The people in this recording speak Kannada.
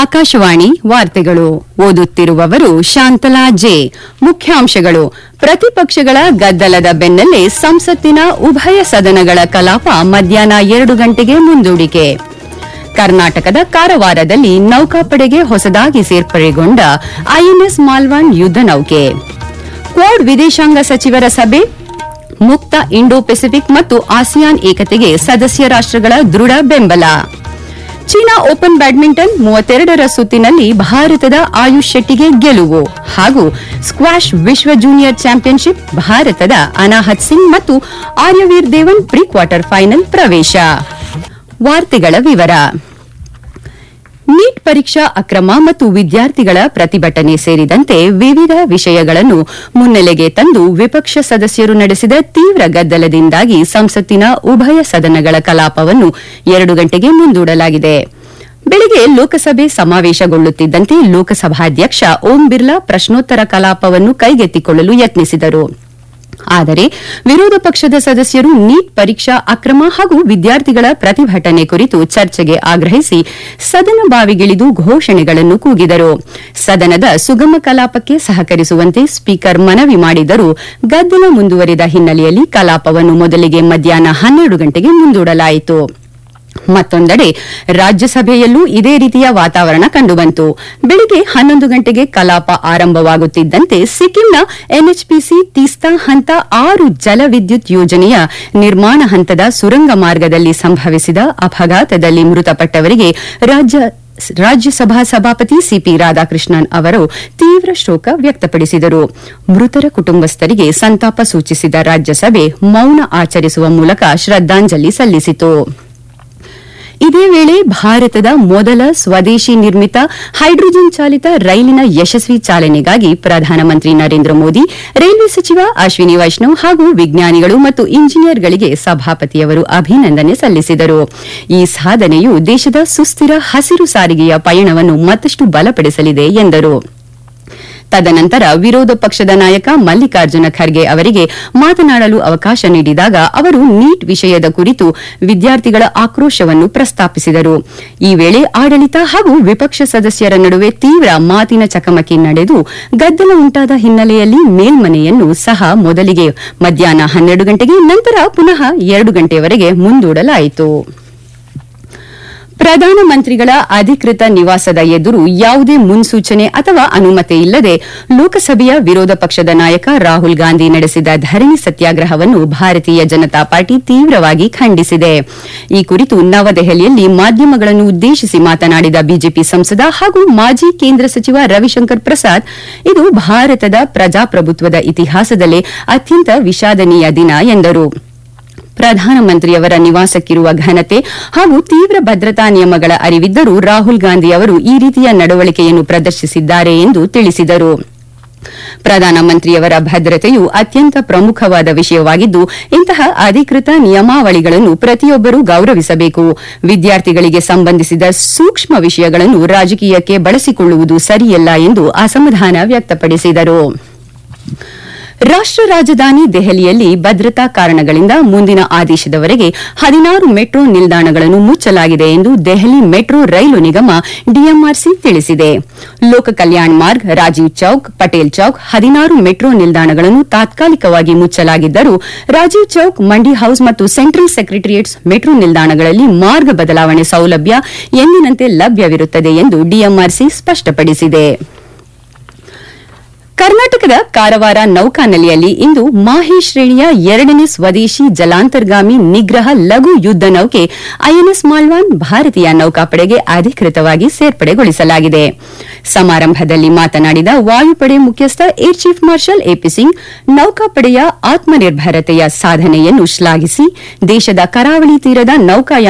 ಆಕಾಶವಾಣಿ ವಾರ್ತೆಗಳು ಓದುತ್ತಿರುವವರು ಶಾಂತಲಾ ಜೆ ಮುಖ್ಯಾಂಶಗಳು ಪ್ರತಿಪಕ್ಷಗಳ ಗದ್ದಲದ ಬೆನ್ನಲ್ಲೇ ಸಂಸತ್ತಿನ ಉಭಯ ಸದನಗಳ ಕಲಾಪ ಮಧ್ಯಾಹ್ನ ಎರಡು ಗಂಟೆಗೆ ಮುಂದೂಡಿಕೆ ಕರ್ನಾಟಕದ ಕಾರವಾರದಲ್ಲಿ ನೌಕಾಪಡೆಗೆ ಹೊಸದಾಗಿ ಸೇರ್ಪಡೆಗೊಂಡ ಐಎನ್ಎಸ್ ಮಾಲ್ವಾನ್ ಯುದ್ದ ನೌಕೆ ಕ್ವಾಡ್ ವಿದೇಶಾಂಗ ಸಚಿವರ ಸಭೆ ಮುಕ್ತ ಇಂಡೋ ಪೆಸಿಫಿಕ್ ಮತ್ತು ಆಸಿಯಾನ್ ಏಕತೆಗೆ ಸದಸ್ಯ ರಾಷ್ಟಗಳ ದೃಢ ಬೆಂಬಲ ಚೀನಾ ಓಪನ್ ಬ್ಯಾಡ್ಮಿಂಟನ್ ಮೂವತ್ತೆರಡರ ಸುತ್ತಿನಲ್ಲಿ ಭಾರತದ ಆಯುಷ್ ಶೆಟ್ಟಿಗೆ ಗೆಲುವು ಹಾಗೂ ಸ್ಕ್ವಾಷ್ ವಿಶ್ವ ಜೂನಿಯರ್ ಚಾಂಪಿಯನ್ಶಿಪ್ ಭಾರತದ ಅನಾಹತ್ ಸಿಂಗ್ ಮತ್ತು Aryaveer Dewan pre quarter final ಪ್ರವೇಶ ವಾರ್ತೆಗಳ ವಿವರ ನೀಟ್ ಪರೀಕ್ಷಾ ಅಕ್ರಮ ಮತ್ತು ವಿದ್ಯಾರ್ಥಿಗಳ ಪ್ರತಿಭಟನೆ ಸೇರಿದಂತೆ ವಿವಿಧ ವಿಷಯಗಳನ್ನು ಮುನ್ನೆಲೆಗೆ ತಂದು ವಿಪಕ್ಷ ಸದಸ್ಯರು ನಡೆಸಿದ ತೀವ್ರ ಗದ್ದಲದಿಂದಾಗಿ ಸಂಸತ್ತಿನ ಉಭಯ ಸದನಗಳ ಕಲಾಪವನ್ನು ಎರಡು ಗಂಟೆಗೆ ಮುಂದೂಡಲಾಗಿದೆ ಬೆಳಗ್ಗೆ ಲೋಕಸಭೆ ಸಮಾವೇಶಗೊಳ್ಳುತ್ತಿದ್ದಂತೆ ಲೋಕಸಭಾಧ್ಯಕ್ಷ ಓಂ ಬಿರ್ಲಾ ಪ್ರಶ್ನೋತ್ತರ ಕಲಾಪವನ್ನು ಕೈಗೆತ್ತಿಕೊಳ್ಳಲು ಯತ್ನಿಸಿದರು ಆದರೆ ವಿರೋಧ ಪಕ್ಷದ ಸದಸ್ಯರು ನೀಟ್ ಪರೀಕ್ಷಾ ಅಕ್ರಮ ಹಾಗೂ ವಿದ್ಯಾರ್ಥಿಗಳ ಪ್ರತಿಭಟನೆ ಕುರಿತು ಚರ್ಚೆಗೆ ಆಗ್ರಹಿಸಿ ಸದನ ಬಾವಿಗಿಳಿದು ಘೋಷಣೆಗಳನ್ನು ಕೂಗಿದರು ಸದನದ ಸುಗಮ ಕಲಾಪಕ್ಕೆ ಸಹಕರಿಸುವಂತೆ ಸ್ಪೀಕರ್ ಮನವಿ ಮಾಡಿದರೂ ಗದ್ದಲ ಮುಂದುವರಿದ ಹಿನ್ನೆಲೆಯಲ್ಲಿ ಕಲಾಪವನ್ನು ಮೊದಲಿಗೆ ಮಧ್ಯಾಹ್ನ ಹನ್ನೆರಡು ಗಂಟೆಗೆ ಮುಂದೂಡಲಾಯಿತು ಮತ್ತೊಂದೆಡೆ ರಾಜ್ಯಸಭೆಯಲ್ಲೂ ಇದೇ ರೀತಿಯ ವಾತಾವರಣ ಕಂಡುಬಂತು ಬೆಳಗ್ಗೆ ಹನ್ನೊಂದು ಗಂಟೆಗೆ ಕಲಾಪ ಆರಂಭವಾಗುತ್ತಿದ್ದಂತೆ ಸಿಕ್ಕಿಂನ ಎನ್ಎಚ್ಪಿಸಿ ತೀಸ್ತಾ ಹಂತ ಆರು ಜಲವಿದ್ಯುತ್ ಯೋಜನೆಯ ನಿರ್ಮಾಣ ಹಂತದ ಸುರಂಗ ಮಾರ್ಗದಲ್ಲಿ ಸಂಭವಿಸಿದ ಅಪಘಾತದಲ್ಲಿ ಮೃತಪಟ್ಟವರಿಗೆ ರಾಜ್ಯ ರಾಜ್ಯಸಭಾ ಸಭಾಪತಿ ಸಿಪಿ ರಾಧಾಕೃಷ್ಣನ್ ಅವರು ತೀವ್ರ ಶೋಕ ವ್ಯಕ್ತಪಡಿಸಿದರು ಮೃತರ ಕುಟುಂಬಸ್ಥರಿಗೆ ಸಂತಾಪ ಸೂಚಿಸಿದ ರಾಜ್ಯಸಭೆ ಮೌನ ಆಚರಿಸುವ ಮೂಲಕ ಶ್ರದ್ದಾಂಜಲಿ ಸಲ್ಲಿಸಿತು ಇದೇ ವೇಳೆ ಭಾರತದ ಮೊದಲ ಸ್ವದೇಶಿ ನಿರ್ಮಿತ ಹೈಡ್ರೋಜನ್ ಚಾಲಿತ ರೈಲಿನ ಯಶಸ್ವಿ ಚಾಲನೆಗಾಗಿ ಪ್ರಧಾನಮಂತ್ರಿ ನರೇಂದ್ರ ಮೋದಿ ರೈಲ್ವೆ ಸಚಿವ ಅಶ್ವಿನಿ ವೈಷ್ಣವ್ ಹಾಗೂ ವಿಜ್ಞಾನಿಗಳು ಮತ್ತು ಇಂಜಿನಿಯರ್ಗಳಿಗೆ ಸಭಾಪತಿಯವರು ಅಭಿನಂದನೆ ಸಲ್ಲಿಸಿದರು ಈ ಸಾಧನೆಯು ದೇಶದ ಸುಸ್ಥಿರ ಹಸಿರು ಸಾರಿಗೆಯ ಪಯಣವನ್ನು ಮತ್ತಷ್ಟು ಬಲಪಡಿಸಲಿದೆ ಎಂದರು ತದನಂತರ ವಿರೋಧ ಪಕ್ಷದ ನಾಯಕ ಮಲ್ಲಿಕಾರ್ಜುನ ಖರ್ಗೆ ಅವರಿಗೆ ಮಾತನಾಡಲು ಅವಕಾಶ ನೀಡಿದಾಗ ಅವರು ನೀಟ್ ವಿಷಯದ ಕುರಿತು ವಿದ್ಯಾರ್ಥಿಗಳ ಆಕ್ರೋಶವನ್ನು ಪ್ರಸ್ತಾಪಿಸಿದರು ಈ ವೇಳೆ ಆಡಳಿತ ಹಾಗೂ ವಿಪಕ್ಷ ಸದಸ್ಯರ ನಡುವೆ ತೀವ್ರ ಮಾತಿನ ಚಕಮಕಿ ನಡೆದು ಗದ್ದಲ ಉಂಟಾದ ಹಿನ್ನೆಲೆಯಲ್ಲಿ ಮೇಲ್ಮನೆಯನ್ನು ಸಹ ಮೊದಲಿಗೆ ಮಧ್ಯಾಹ್ನ ಹನ್ನೆರಡು ಗಂಟೆಗೆ ನಂತರ ಪುನಃ ಎರಡು ಗಂಟೆಯವರೆಗೆ ಮುಂದೂಡಲಾಯಿತು ಪ್ರಧಾನಮಂತ್ರಿಗಳ ಅಧಿಕೃತ ನಿವಾಸದ ಎದುರು ಯಾವುದೇ ಮುನ್ಸೂಚನೆ ಅಥವಾ ಅನುಮತಿ ಇಲ್ಲದೆ ಲೋಕಸಭೆಯ ವಿರೋಧ ಪಕ್ಷದ ನಾಯಕ ರಾಹುಲ್ ಗಾಂಧಿ ನಡೆಸಿದ ಧರಣಿ ಸತ್ಯಾಗ್ರಹವನ್ನು ಭಾರತೀಯ ಜನತಾ ಪಾರ್ಟಿ ತೀವ್ರವಾಗಿ ಖಂಡಿಸಿದೆ ಈ ಕುರಿತು ನವದೆಹಲಿಯಲ್ಲಿ ಮಾಧ್ಯಮಗಳನ್ನು ಉದ್ದೇಶಿಸಿ ಮಾತನಾಡಿದ ಬಿಜೆಪಿ ಸಂಸದ ಹಾಗೂ ಮಾಜಿ ಕೇಂದ್ರ ಸಚಿವ ರವಿಶಂಕರ್ ಪ್ರಸಾದ್ ಇದು ಭಾರತದ ಪ್ರಜಾಪ್ರಭುತ್ವದ ಇತಿಹಾಸದಲ್ಲೇ ಅತ್ಯಂತ ವಿಷಾದನೀಯ ದಿನ ಎಂದರು ಪ್ರಧಾನಮಂತ್ರಿಯವರ ನಿವಾಸಕ್ಕಿರುವ ಘನತೆ ಹಾಗೂ ತೀವ್ರ ಭದ್ರತಾ ನಿಯಮಗಳ ಅರಿವಿದ್ದರೂ ರಾಹುಲ್ ಗಾಂಧಿ ಅವರು ಈ ರೀತಿಯ ನಡವಳಿಕೆಯನ್ನು ಪ್ರದರ್ಶಿಸಿದ್ದಾರೆ ಎಂದು ತಿಳಿಸಿದರು ಪ್ರಧಾನಮಂತ್ರಿಯವರ ಭದ್ರತೆಯು ಅತ್ಯಂತ ಪ್ರಮುಖವಾದ ವಿಷಯವಾಗಿದ್ದು ಇಂತಹ ಅಧಿಕೃತ ನಿಯಮಾವಳಿಗಳನ್ನು ಪ್ರತಿಯೊಬ್ಬರೂ ಗೌರವಿಸಬೇಕು ವಿದ್ಯಾರ್ಥಿಗಳಿಗೆ ಸಂಬಂಧಿಸಿದ ಸೂಕ್ಷ್ಮ ವಿಷಯಗಳನ್ನು ರಾಜಕೀಯಕ್ಕೆ ಬಳಸಿಕೊಳ್ಳುವುದು ಸರಿಯಲ್ಲ ಎಂದು ಅಸಮಾಧಾನ ವ್ಯಕ್ತಪಡಿಸಿದರು ರಾಷ್ಟ್ರ ರಾಜಧಾನಿ ದೆಹಲಿಯಲ್ಲಿ ಭದ್ರತಾ ಕಾರಣಗಳಿಂದ ಮುಂದಿನ ಆದೇಶದವರೆಗೆ ಹದಿನಾರು ಮೆಟ್ರೋ ನಿಲ್ದಾಣಗಳನ್ನು ಮುಚ್ಚಲಾಗಿದೆ ಎಂದು ದೆಹಲಿ ಮೆಟ್ರೋ ರೈಲು ನಿಗಮ ಡಿಎಂಆರ್ಸಿ ತಿಳಿಸಿದೆ ಲೋಕ ಕಲ್ಯಾಣ್ ಮಾರ್ಗ್ ರಾಜೀವ್ ಚೌಕ್ ಪಟೇಲ್ ಚೌಕ್ ಹದಿನಾರು ಮೆಟ್ರೋ ನಿಲ್ದಾಣಗಳನ್ನು ತಾತ್ಕಾಲಿಕವಾಗಿ ಮುಚ್ಚಲಾಗಿದ್ದರೂ ರಾಜೀವ್ ಚೌಕ್ ಮಂಡಿ ಹೌಸ್ ಮತ್ತು ಸೆಂಟ್ರಲ್ ಸೆಕ್ರೆಟರಿಯೇಟ್ಸ್ ಮೆಟ್ರೋ ನಿಲ್ದಾಣಗಳಲ್ಲಿ ಮಾರ್ಗ ಬದಲಾವಣೆ ಸೌಲಭ್ಯ ಎಂದಿನಂತೆ ಲಭ್ಯವಿರುತ್ತದೆ ಎಂದು ಡಿಎಂಆರ್ಸಿ ಸ್ಪಷ್ಟಪಡಿಸಿದೆ ಕರ್ನಾಟಕದ ಕಾರವಾರ ನೌಕಾನೆಲೆಯಲ್ಲಿ ಇಂದು ಮಾಹಿ ಶ್ರೇಣಿಯ ಎರಡನೇ ಸ್ವದೇಶಿ ಜಲಾಂತರ್ಗಾಮಿ ನಿಗ್ರಹ ಲಘು ಯುದ್ದ ನೌಕೆ ಐಎನ್ಎಸ್ ಮಾಲ್ವಾನ್ ಭಾರತೀಯ ನೌಕಾಪಡೆಗೆ ಅಧಿಕೃತವಾಗಿ ಸೇರ್ಪಡೆಗೊಳಿಸಲಾಗಿದೆ ಸಮಾರಂಭದಲ್ಲಿ ಮಾತನಾಡಿದ ವಾಯುಪಡೆ ಮುಖ್ಯಸ್ಥ air chief marshal AP Singh ನೌಕಾಪಡೆಯ ಆತ್ಮನಿರ್ಭರತೆಯ ಸಾಧನೆಯನ್ನು ಶ್ಲಾಘಿಸಿ ದೇಶದ ಕರಾವಳಿ ತೀರದ ನೌಕಾಯಾನ